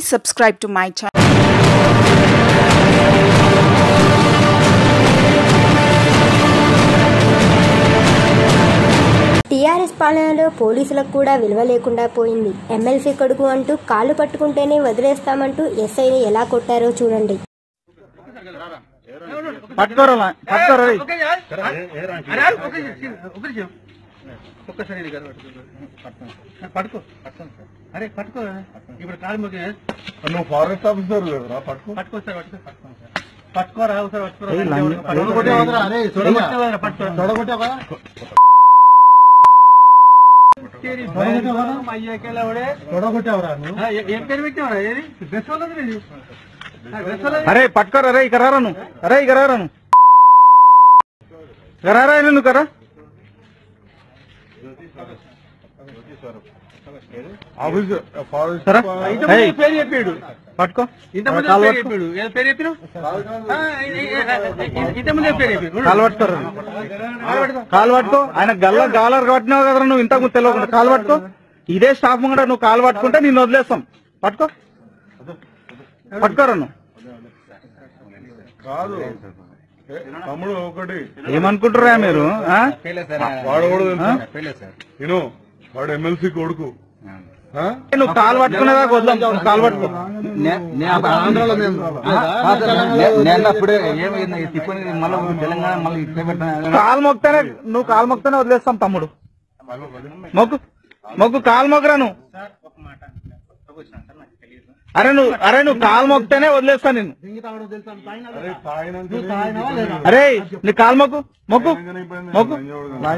subscribe to my channel. TRS పాలనలో పోలీసులకు కూడా విలువ లేకుండా పోయింది ఎమ్మెల్సీ కొడుకు అంటూ కాళ్ళు పట్టుకుంటేనే వదిలేస్తామంటూ ఎస్ఐని ఎలా కొట్టారో చూడండి పట్టుకోరా పట్టుకోరా రేయ్. ఒక్కసారి ఇది గారు పట్టుకో అరే పట్టుకో ఇప్పుడు కాలు మొక్కి నువ్వు ఫారెస్ట్ ఆఫీసర్ కదరా పట్టుకో పట్టుకో సార్ పట్టుకో పట్టుకోరా ఒకసారి పట్టుకోరా ఏయ్, లంగ- పట్టుకోరా అరే పట్టుకోరా పట్టుకోరా తొడగొట్టావా तेरी बहन को ना मैया के लवड़े తొడగొట్టావరా నువ్వు हाँ ये ये पेड़ में क्या हो रहा है ये ड्रेस वाला तो नहीं हाँ ड्रेस वाला అరే పట్టుకోరా రే ఇక్కడ రారా నువ్వు అరే ఇక్కడ రారా నువ్వు ఇక్కడ రారా ఆయన నువ్వు కదా ఆఫీసర్ ఫారెస్ట్ సరే ఇంత ఏయ్, ముందు పేరు చెప్పాడు పట్టుకో ఇంత ముందు కాలు పేరు పట్టుకో. చెప్పాడు ఏదో పేరు చెప్పినావు ఆ, ఇ- ఇ- ఇంత ముందే పేరు చెప్పాడు కాలు పట్టుకోరా కాలు పట్టుకో ఆయన గల్ల గాలర్ కట్టినావు కదరా నువ్వు ఇంతకు ముందు తెలియకుండా కాలు పట్టుకో ఇదే స్టాఫ్ ముంగట నువ్వు కాలు పట్టుకుంటే నిన్ను వదిలేస్తాం పట్టుకో పట్టుకోరా నువ్వు కాదు ఏ, తమ్ముడు ఒకటి ఏమనుకుంటారా మీరు ఆ? వాడు కూడా తెలుసా నేను వాడు ఎమ్మెల్సీ కొడుకు ఆ? నువ్వు కాలు పట్టుకునేదాకా వద్దాం నువ్వు కాలు పట్టుకో ఆంధ్రాలో మేము నేను అప్పుడే ఏమైంది తిప్పని మళ్ళీ తెలంగాణ మళ్ళీ ఇట్లా పెట్టిన కాలు మొక్తేనే నువ్వు కాలు మొక్తేనే వదిలేస్తాం తమ్ముడు మొక్కు మొక్కు కాలు మొక్కరా నువ్వు అరే నువ్వు అరే నువ్వు కాలు మొక్తేనే వదిలేస్తా నేను అరే తాగినాక అరే నీ కాలు మొక్కు మొక్కు మొక్కు